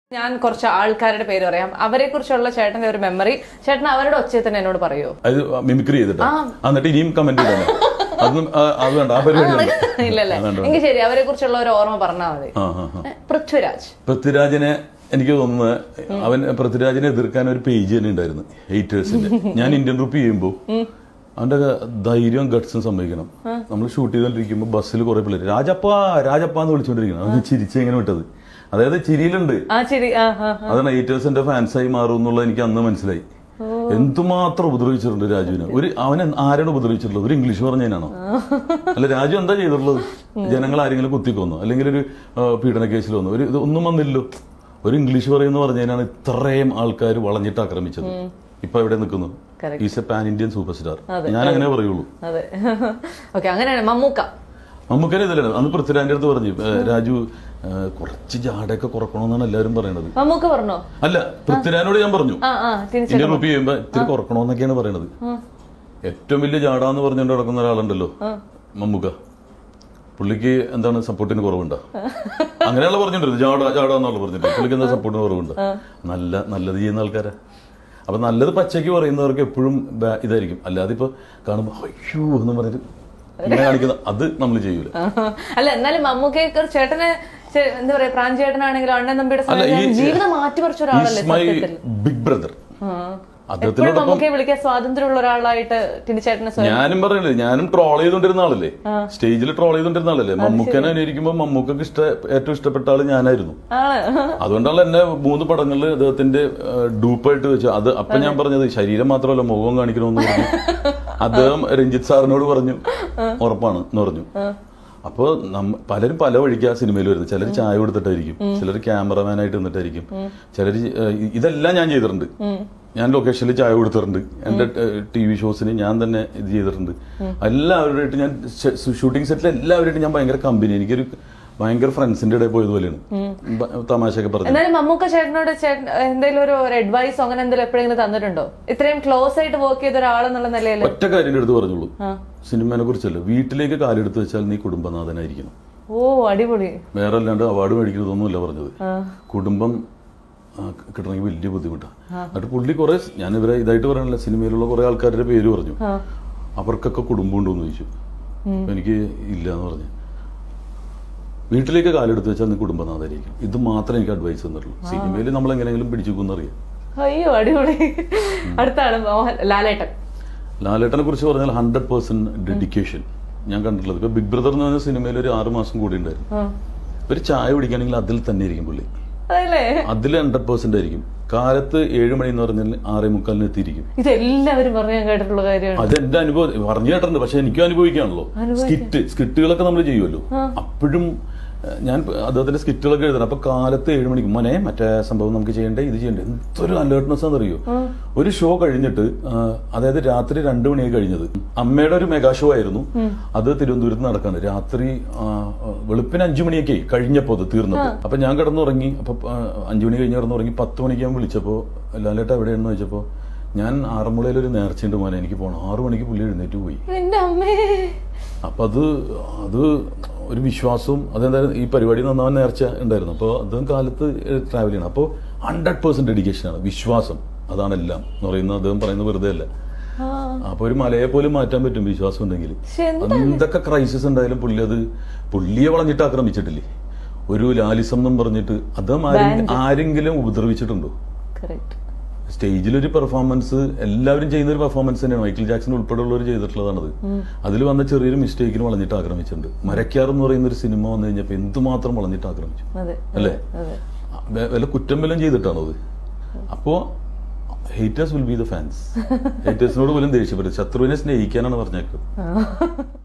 ഞാൻ കുറച്ച് ആൾക്കാരുടെ പേര് പറയാം അവരെ കുറിച്ചുള്ള ചേട്ടന്റെ ഒരു മെമ്മറി ചേട്ടൻ അവരുടെ ഒച്ചയിൽ തന്നെ എന്നോട് പറയോ അത് മിമിക്രി ചെയ്തിട്ട് എന്നിട്ട് ഇനിയും കമന്റ് ചെയ്താൽ അതൊന്നും ആ, അത് വേണ്ട ആ പരിപാടി വേണ്ട. ഇല്ലല്ലേ ആ, വേണ്ട, വേണ്ട. എങ്കിൽ ശരി അവരെ കുറിച്ചുള്ള ഒരു ഓർമ്മ പറഞ്ഞാൽ മതി ആ ആ ആ ഏ, പൃഥ്വിരാജ് പൃഥ്വിരാജിനെ എനിക്ക് തോന്നുന്നത് അവൻ പൃഥ്വിരാജിനെ എതിർക്കാൻ ഒരു പേജ് തന്നെ ഉണ്ടായിരുന്നു ഹേറ്റേഴ്സിന്റെ ഞാൻ ഇന്ത്യൻ റുപ്പി ചെയ്യുമ്പോൾ അവന്റെ ധൈര്യവും ഗട്ട്സും സമ്മതിക്കണം നമ്മൾ ഷൂട്ട് ചെയ്തോണ്ടിരിക്കുമ്പോൾ ബസ്സിൽ കുറെ പിള്ളേർ രാജപ്പ രാജപ്പ എന്ന് വിളിച്ചോണ്ടിരിക്കണം അവന് ചിരിച്ച് എങ്ങനെ വിട്ടത് അതായത് ചിരിയിലുണ്ട് ആ ശരി ആ ആ അതാണ് ഹേറ്റേഴ്സിന്റെ ഫാൻസായി മാറും എന്നുള്ളത് എനിക്ക് അന്ന് മനസ്സിലായി എന്തുമാത്രം ഉപദ്രവിച്ചിട്ടുണ്ട് രാജുവിനെ ഒരു അവനെ ആരാണ് ഉപദ്രവിച്ചിട്ടുള്ളത് ഒരു ഇംഗ്ലീഷ് പറഞ്ഞതിനാണോ അല്ല രാജു എന്താ ചെയ്തിട്ടുള്ളത് ജനങ്ങൾ ആരെങ്കിലും കുത്തിക്കൊന്നു അല്ലെങ്കിൽ ഒരു ആ, പീഡന കേസിൽ വന്നു ഒരു ഇത് ഒന്നും വന്നില്ലല്ലോ ഒരു ഇംഗ്ലീഷ് പറയുന്ന പറഞ്ഞതിനാണ് ഇത്രയും ആൾക്കാർ വളഞ്ഞിട്ട് ആക്രമിച്ചത് ഇപ്പൊ എവിടെ നിൽക്കുന്നു Correct. Is a pan Indian super star ഞാൻ അങ്ങനെ പറയുള്ളൂ അതെ ഓക്കെ അങ്ങനെയാണ് മമ്മൂക്ക നമുക്കന്നെ ഇതല്ലേ അന്ന് പൃഥ്വിരാജിന്റെ അടുത്ത് പറഞ്ഞു "ഏ, രാജു ഏ, കുറച്ച് ജാടയൊക്കെ കുറക്കണമെന്നാണ് എല്ലാവരും പറയണത് മമ്മൂക്ക പറഞ്ഞോ അല്ല പൃഥ്വിരാജിനോട് ഞാൻ പറഞ്ഞു ആ ആ തിരിച്ചു ഇന്ത്യൻ റുപ്പി ചെയ്യുമ്പോ ഇത്തിരി കുറക്കണമെന്നൊക്കെയാണ് പറയണത് ഏറ്റവും വലിയ ജാടാന്ന് പറഞ്ഞുകൊണ്ട് നടക്കുന്ന ഒരാളുണ്ടല്ലോ മമ്മൂക്ക പുള്ളിക്ക് എന്താണ് സപ്പോർട്ടിന് കുറവുണ്ടോ അങ്ങനെയുള്ള പറഞ്ഞിട്ടുണ്ട് ജാട ജാട എന്നുള്ള പറഞ്ഞിട്ട് പുള്ളിക്ക് എന്താ സപ്പോർട്ടിന് കുറവുണ്ട് നല്ല നല്ലത് ചെയ്യുന്ന ആൾക്കാരെ അപ്പൊ നല്ലത് പച്ചയ്ക്ക് പറയുന്നവർക്ക് എപ്പോഴും ബാ- ഇതായിരിക്കും അല്ലാതെ ഇപ്പൊ കാണുമ്പോ അയ്യോ എന്ന് പറഞ്ഞിട്ട് ഇങ്ങനെ കാണിക്കുന്ന അത് നമ്മൾ ചെയ്യൂല അല്ല എന്നാലും മമ്മൂക്കയൊക്കെ ചേട്ടന് ചെ- എന്താ പറയാ പ്രാഞ്ചേട്ടനാണെങ്കിലും അണ്ണൻ നമ്പിയുടെ അല്ല ഈ സമയത്ത് ജീവിതം മാറ്റി പറിച്ച ഒരാളല്ലേ മൈ സത്യത്തിൽ ബിഗ് ബ്രദർ ആ. എപ്പോഴും അദ്ദേഹത്തിനോടൊപ്പം മമ്മൂക്കയെ വിളിക്കാൻ സ്വാതന്ത്ര്യമുള്ള ഒരാളായിട്ട് ടിനിച്ചേട്ടനെ സ്വയം ഞാനും പറയണേ ഞാനും ട്രോൾ ചെയ്തോണ്ടിരുന്ന ആളല്ലേ സ്റ്റേജിൽ ട്രോൾ ചെയ്തോണ്ടിരുന്ന ആളല്ലേ മമ്മൂക്കനെ അനുകരിക്കുമ്പോ മമ്മൂക്കക്ക് ഇഷ്ട ഏറ്റവും ഇഷ്ടപ്പെട്ട ആള് ഞാനായിരുന്നു ആണ് അതുകൊണ്ടാണ് എന്നെ മൂന്ന് പടങ്ങളിൽ അദ്ദേഹത്തിന്റെ ഡൂപ്പായിട്ട് വെച്ചു അത് അപ്പൊ ഞാൻ പറഞ്ഞത് ശരീരം മാത്രമല്ല മുഖവും കാണിക്കണമെന്ന് പറഞ്ഞു അദ്ദേഹം രഞ്ജിത്ത് സാറിനോട് പറഞ്ഞു ഉറപ്പാണ് എന്ന് പറഞ്ഞു അപ്പൊ നമ്മ പലരും പല വഴിക്ക് ആ സിനിമയിൽ വരുന്നത് ചിലർ ചായ കൊടുത്തിട്ടായിരിക്കും ചിലർ ക്യാമറമാനായിട്ട് നിന്നിട്ടായിരിക്കും ചിലർ ഇതെല്ലാം ഞാൻ ചെയ്തിട്ടുണ്ട് ഞാൻ ലൊക്കേഷനിൽ ചായ കൊടുത്തിട്ടുണ്ട് എന്റെ ടി വി ഷോസിന് ഞാൻ തന്നെ ഇത് ചെയ്തിട്ടുണ്ട് എല്ലാവരുമായിട്ട് ഞാൻ ഷൂട്ടിംഗ് സെറ്റിൽ എല്ലാവരുമായിട്ട് ഞാൻ ഭയങ്കര കമ്പനി എനിക്കൊരു ഭയങ്കര ഫ്രണ്ട്സിന്റെ ഇടയിൽ പോയതുപോലെയാണ് ബ- തമാശയൊക്കെ പറഞ്ഞു എന്നാലും മമ്മൂക്ക ചേട്ടനോട് ചേട്ടൻ എന്തെങ്കിലും ഒരു ഒരു അഡ്വൈസ് അങ്ങനെ എന്തെങ്കിലും എപ്പോഴെങ്കിലും തന്നിട്ടുണ്ടോ ഇത്രയും ക്ലോസ് ആയിട്ട് വർക്ക് ചെയ്ത ഒരാളെന്നുള്ള നിലയിൽ ഒറ്റ കാര്യം എടുത്ത് പറഞ്ഞോളൂ സിനിമയെ കുറിച്ചല്ല വീട്ടിലേക്ക് കാലെടുത്ത് വെച്ചാൽ നീ കുടുംബനാഥനായിരിക്കണം ഓ അടിപൊളി വേറെ അല്ലാണ്ട് അവാർഡ് മേടിക്കുന്നതൊന്നുമല്ല പറഞ്ഞത് ആ. കുടുംബം ആ, കിട്ടണമെങ്കിൽ വലിയ ബുദ്ധിമുട്ടാണ് എന്നിട്ട് പുള്ളി കുറെ ഞാൻ ഇവരെ ഇതായിട്ട് പറയാനില്ല സിനിമയിലുള്ള കുറെ ആൾക്കാരുടെ പേര് പറഞ്ഞു ആ. അവർക്കൊക്കെ കുടുംബം ഉണ്ടോ എന്ന് ചോദിച്ചു അപ്പൊ എനിക്ക് ഇല്ല എന്ന് പറഞ്ഞു വീട്ടിലേക്ക് കാലെടുത്ത് വെച്ചാൽ നീ കുടുംബനാഥനായിരിക്കും ഇത് മാത്രമേ എനിക്ക് അഡ്വൈസ് തന്നിട്ടുള്ളൂ സിനിമയിൽ നമ്മൾ എങ്ങനെയെങ്കിലും പിടിച്ചുക്കുന്നറിയാം അയ്യോ അടിപൊളി അടുത്ത ആള് മോഹൻ ലാലേട്ടൻ ലാലേട്ടനെ കുറിച്ച് പറഞ്ഞാൽ ഹൺഡ്രഡ് പേഴ്സെന്റ് ഡെഡിക്കേഷൻ ഞാൻ കണ്ടിട്ടുള്ളത് ഇപ്പൊ ബിഗ് ബ്രദർ എന്ന് പറഞ്ഞ സിനിമയിൽ ഒരു ആറ് മാസം കൂടി ഉണ്ടായിരുന്നു ആ. ഒരു ചായ കുടിക്കുകയാണെങ്കിൽ അതിൽ തന്നെ ഇരിക്കും പുള്ളി അതല്ലേ അതിൽ ഹൺഡ്രഡ് പേഴ്സെന്റ് ആയിരിക്കും കാലത്ത് ഏഴ് മണി എന്ന് പറഞ്ഞാൽ ആറേ മുക്കാലിന് എത്തിയിരിക്കും ഇതെല്ലാവരും പറഞ്ഞു ഞാൻ കേട്ടിട്ടുള്ള കാര്യമാണ് അത് എന്റെ അനുഭവം പറഞ്ഞു കേട്ടിട്ടുണ്ട് പക്ഷെ എനിക്കും അനുഭവിക്കാണല്ലോ സ്കിറ്റ് സ്കിറ്റുകളൊക്കെ നമ്മൾ ചെയ്യുമല്ലോ അപ്പോഴും ഏഹ്, ഞാൻ അദ്ദേഹത്തിന്റെ സ്കിറ്റുകളൊക്കെ എഴുതണം അപ്പൊ കാലത്ത് ഏഴ് മണിക്ക് മോനെ മറ്റേ സംഭവം നമുക്ക് ചെയ്യണ്ടേ ഇത് ചെയ്യണ്ടേ എന്തൊരു അലേർട്ട്നെസ് ആണെന്നറിയോ ഒരു ഷോ കഴിഞ്ഞിട്ട് ആ, അതായത് രാത്രി രണ്ടു മണിയായി കഴിഞ്ഞത് അമ്മയുടെ ഒരു മെഗാ ഷോ ആയിരുന്നു അത് തിരുവനന്തപുരത്ത് നടക്കാണ് രാത്രി ആ, വെളുപ്പിന് അഞ്ചു മണിയൊക്കെ ആയി കഴിഞ്ഞപ്പോ അത് തീർന്നപ്പോ അപ്പൊ ഞാൻ കിടന്നുറങ്ങി അപ്പൊ ആ, അഞ്ചു മണി കഴിഞ്ഞ് കിടന്നുറങ്ങി പത്ത് മണിക്ക് ഞാൻ വിളിച്ചപ്പോ ലാലേട്ട എവിടെയാണെന്ന് ചോദിച്ചപ്പോ ഞാൻ ആറന്മുളയിൽ ഒരു നേർച്ചയുണ്ട് മോനെ എനിക്ക് പോകണം ആറു മണിക്ക് പുള്ളി എഴുന്നേറ്റ് പോയി എന്റെ അമ്മേ അപ്പൊ അത് അത് ഒരു വിശ്വാസവും അതെന്തായാലും ഈ പരിപാടി നന്നാവാൻ നേർച്ച ഉണ്ടായിരുന്നു അപ്പോൾ അതും കാലത്ത് ട്രാവൽ ചെയ്യണം അപ്പോൾ ഹൺഡ്രഡ് പേഴ്സെന്റ് ഡെഡിക്കേഷനാണ് വിശ്വാസം അതാണ് എല്ലാം എന്ന് പറയുന്നത് അദ്ദേഹം പറയുന്നത് വെറുതെ അല്ല ആ. അപ്പൊ ഒരു മലയെ പോലും മാറ്റാൻ പറ്റും വിശ്വാസം ഉണ്ടെങ്കിൽ പക്ഷെ എന്തൊക്കെ ക്രൈസിസ് ഉണ്ടായാലും പുള്ളി അത് പുള്ളിയെ വളഞ്ഞിട്ട് ആക്രമിച്ചിട്ടില്ലേ ഒരു ലാലിസം എന്നും പറഞ്ഞിട്ട് അദ്ദേഹം ആരെ- ആരെങ്കിലും ഉപദ്രവിച്ചിട്ടുണ്ടോ കറക്റ്റ് സ്റ്റേജിലൊരു പെർഫോമൻസ് എല്ലാവരും ചെയ്യുന്ന ഒരു പെർഫോമൻസ് തന്നെയാണ് മൈക്കിൾ ജാക്സൺ ഉൾപ്പെടെയുള്ളവർ ചെയ്തിട്ടുള്ളതാണത് അതിൽ വന്ന ചെറിയൊരു മിസ്റ്റേക്കിന് വളഞ്ഞിട്ട് ആക്രമിച്ചിട്ടുണ്ട് മരക്കാർ എന്ന് പറയുന്ന ഒരു സിനിമ വന്നു കഴിഞ്ഞപ്പോൾ എന്തുമാത്രം വളഞ്ഞിട്ട് ആക്രമിച്ചു അതെ അല്ലേ അതെ വെ- വല്ല കുറ്റം വല്ലതും ചെയ്തിട്ടാണോ അത് അപ്പോ haters will be the fans ഹേറ്റേഴ്സിനോട് പോലും ദേഷ്യപ്പെടും ശത്രുവിനെ സ്നേഹിക്കാനാണ് പറഞ്ഞേക്കുന്നത് ആ.